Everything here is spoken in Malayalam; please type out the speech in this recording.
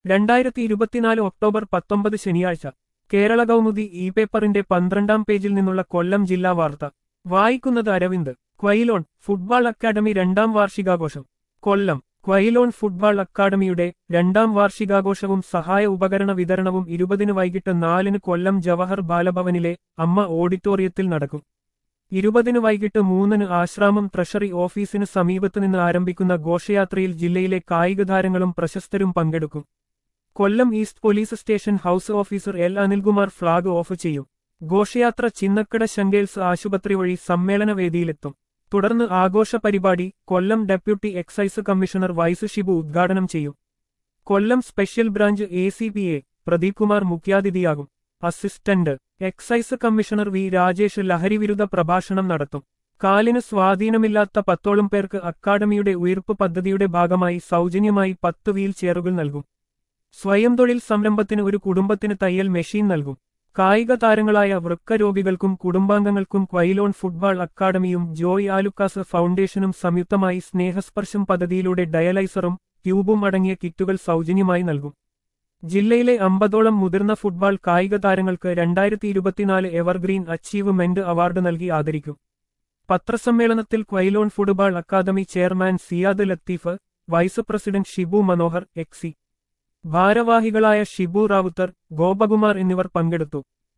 രണ്ടായിരത്തി ഇരുപത്തിനാല് ഒക്ടോബർ പത്തൊമ്പത് ശനിയാഴ്ച കേരള കൗമുദി ഇ പേപ്പറിന്റെ പന്ത്രണ്ടാം പേജിൽ നിന്നുള്ള കൊല്ലം ജില്ലാ വാർത്ത വായിക്കുന്നത് അരവിന്ദ് ക്വൈലോൺ ഫുട്ബോൾ അക്കാദമി രണ്ടാം വാർഷികാഘോഷം കൊല്ലം ക്വൈലോൺ ഫുട്ബോൾ അക്കാദമിയുടെ രണ്ടാം വാർഷികാഘോഷവും സഹായ ഉപകരണ വിതരണവും ഇരുപതിന് വൈകിട്ട് നാലിന് കൊല്ലം ജവഹർ ബാലഭവനിലെ അമ്മ ഓഡിറ്റോറിയത്തിൽ നടക്കും ഇരുപതിന് വൈകിട്ട് മൂന്നിന് ആശ്രാമം ട്രഷറി ഓഫീസിന് സമീപത്ത് നിന്ന് ആരംഭിക്കുന്ന ഘോഷയാത്രയിൽ ജില്ലയിലെ കായിക താരങ്ങളും പ്രശസ്തരും പങ്കെടുക്കും Kollam east police station house officer L Anilkumar flag off ചെയ്യും ഘോഷയാത്ര ചിന്നക്കട ശങ്കേൽസ് ആശുപത്രി വഴി സമ്മേളന വേദിയിലെത്തും തുടർന്ന് ആഘോഷ പരിപാടി Kollam deputy excise commissioner vice Shibu ഉദ്ഘാടനം ചെയ്യും Kollam special branch A C P A Pradeep Kumar മുഖ്യാതിഥിയാകും assistant excise commissioner V Rajesh ലഹരിവിരുദ്ധ പ്രഭാഷണം നടത്തും കാലിന് സ്വാധീനമില്ലാത്ത പത്തോളം പേർക്ക് അക്കാദമിയുടെ ഉയർപ്പ് പദ്ധതിയുടെ ഭാഗമായി സൗജന്യമായി പത്ത് വീൽ ചെയറുകൾ നൽകും സ്വയം തൊഴിൽ സംരംഭത്തിന് ഒരു കുടുംബത്തിന് തയ്യൽ മെഷീൻ നൽകും കായിക താരങ്ങളായ വൃക്കരോഗികൾക്കും കുടുംബാംഗങ്ങൾക്കും ക്വൈലോൺ ഫുട്ബോൾ അക്കാദമിയും ജോയ് ആലുക്കാസ് ഫൗണ്ടേഷനും സംയുക്തമായി സ്നേഹസ്പർശം പദ്ധതിയിലൂടെ ഡയലൈസറും ട്യൂബും അടങ്ങിയ കിറ്റുകൾ സൗജന്യമായി നൽകും ജില്ലയിലെ അമ്പതോളം മുതിർന്ന ഫുട്ബോൾ കായിക താരങ്ങൾക്ക് രണ്ടായിരത്തി ഇരുപത്തിനാല് എവർഗ്രീൻ അച്ചീവ്മെന്റ് അവാർഡ് നൽകി ആദരിക്കും പത്രസമ്മേളനത്തിൽ Quilon football academy chairman Siyad Latheef vice president Shibu Manohar exec ഭാരവാഹികളായ ഷിബു റാവുത്തർ ഗോപകുമാർ എന്നിവർ പങ്കെടുത്തു